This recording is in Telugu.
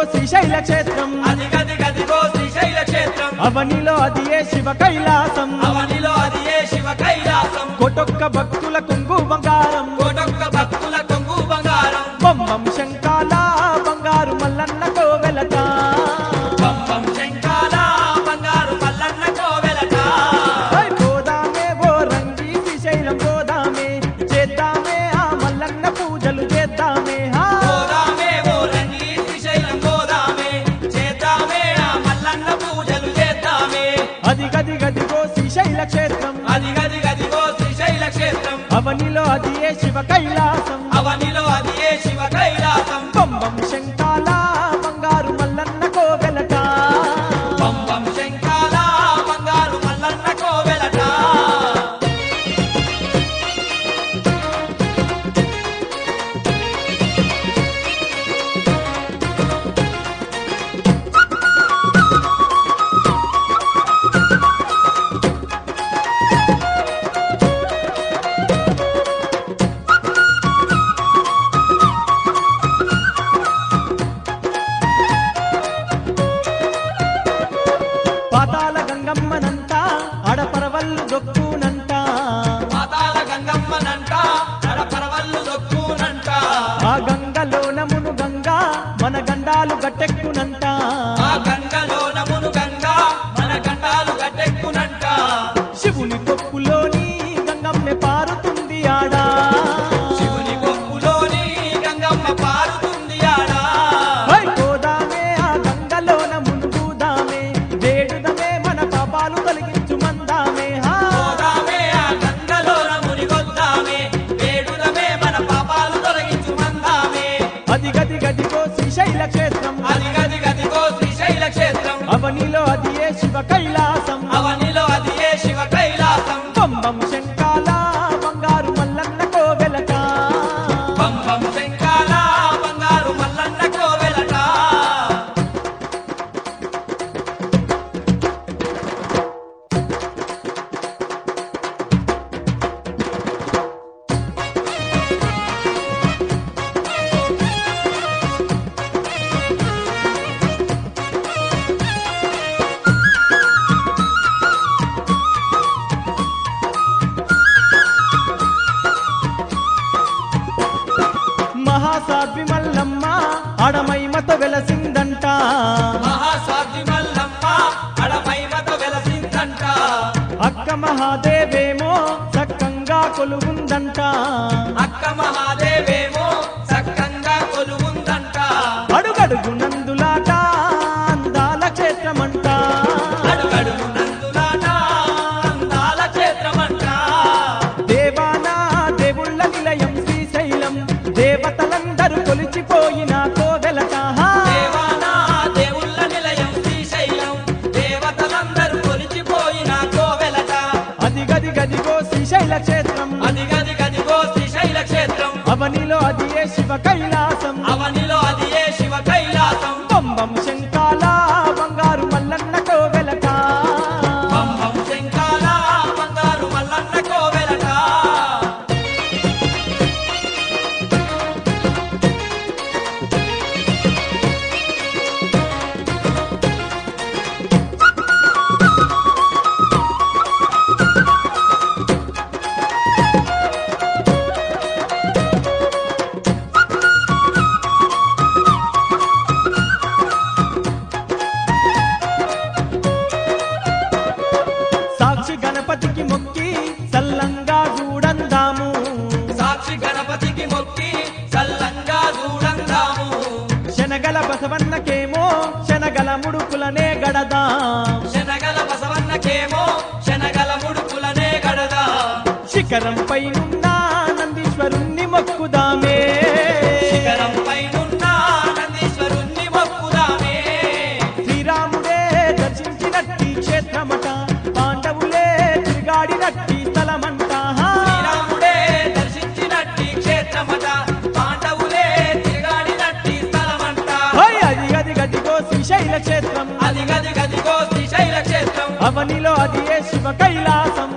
శ్రీశైల క్షేత్రం అది గది గదిగో శ్రీశైల క్షేత్రం అవనిలో అది ఏ శివ కైలాసం అవనిలో అది ఏ శివ కైలాసం కొటొక్క భక్తుల కొంగు బంగారం కోటొక్క భక్తుల కొంగు బంగారం బొమ్మం శంకాల బంగారు మల్లన్న కోవెలట పంపం శంకాల బంగారు మల్లన్న కోవెలట హై పోదామే ఓ రంగి శ్రీశైలం పోదామే చేద్దామే ఆ మల్లన్న పూజలు చేద్దామే హా గోదామే ఓ రంగి శ్రీశైలం గోదామే చేద్దామే ఆ మల్లన్న పూజలు చేద్దామే అది గది గదిగో శ్రీశైల క్షేత్రం అది గది గదిగో శ్రీశైల క్షేత్రం అవనిలో అది ఏ శివ కైలాసం అవనిలో అది ఏ శివ కైలాసం బొమ్మం శంకాల బంగారు మల్లన్న కోవెలట పంపం శంకాల బంగారు మల్లన్న కోవెలట పాతాల గంగమ్మనంట ఆడపరవల్లు దొక్కునంట పాతాల గంగమ్మనంట నడపరవల్లు దొక్కునంట ఆ గంగలోనమును గంగా మన గండాలు గట్టెక్కునంట ఆ గంగలో నమును గంగా మన గండాలు గట్టెక్కునంట శివుని కొప్పులోని గంగమ్మె పారుతుంది ఆడా శివుని కొప్పులోని గంగమ్మ పారుతుంది ఆడా హై పోదామే ఆ గంగలోన మునుగుదామే వేడుదమే మన పాపాలు తొలగించు మందామే హా పోదామే ఆ గంగలోన మునిగొద్దామే వేడుదమే మన పాపాలు తొలగించు మందామే అది గది గదిగో శ్రీశైల క్షేత్రం అది గది గదిగో శ్రీశైల క్షేత్రం అవనిలో అది ఏ శివ కైలాసం అవనిలో అది ఏ శివ కైలాసం బొమ్మం శంకాల బంగారు మల్లన్న కోవెలట పంపం శంకాల బంగారు మల్లన్న కోవెలట మహాసాధ్వి మల్లమ్మ అడమైమత వెలసిందంట మహాసాధ్వి మల్లమ్మ అడమైమత వెలసిందంట అక్క మహాదేవేమో సక్కంగా కొలువుందంట అక్క మహాదేవేమో సక్కంగా కొలువుందంట అడుగడుగు నందులాట అందాల క్షేత్రమంట అడుగడుగు నందులాట అందాల క్షేత్రమంట దేవానా దేవుళ్ళ నిలయం శ్రీశైలం దేవతలందరూ కొలిచిపోయిన కోవెలట దేవానా దేవుళ్ళ నిలయం శ్రీశైలం దేవతలందరూ కొలిచిపోయిన కోవెలట అది గది గదిగో శ్రీశైల క్షేత్రం అది గది గదిగో శ్రీశైల క్షేత్రం అవనిలో అది ఏ శివ కైలాసం అవనిలో అది ఏ శివ కైలాసం బొమ్మం శంకాల బంగారు మల్లన్న కోవెలట పంపం శంకాల బంగారు మల్లన్న కోవెలట సాక్షి గణపతికి మొక్కి సల్లంగా చూడందాము సాక్షి గణపతికి మొక్కి చల్లంగా చూడందాము శనగల బసవన్నకేమో శనగల ముడుకులనే గడదాం శనగల బసవన్నకేమో శనగల ముడుకులనే గడదా శిఖరం పైనున్న నందీశ్వరుణ్ణి మొక్కుదామే శిఖరం పైనున్న నందీశ్వరుణ్ణి మొక్కుదామే శ్రీరాముడే దర్శించినట్టి క్షేత్రమట పాండవులే తిరిగాడినట్టి స్థలమంట శ్రీరాముడే దర్శించినట్టి క్షేత్రమట పాండవులే తిరగాడినట్టి స్థలమంట హోయ్ అది గది గదిగో శ్రీశైల క్షేత్రం అది గది గదిగో శ్రీశైల క్షేత్రం అవనిలో అది ఏ శివ కైలాసం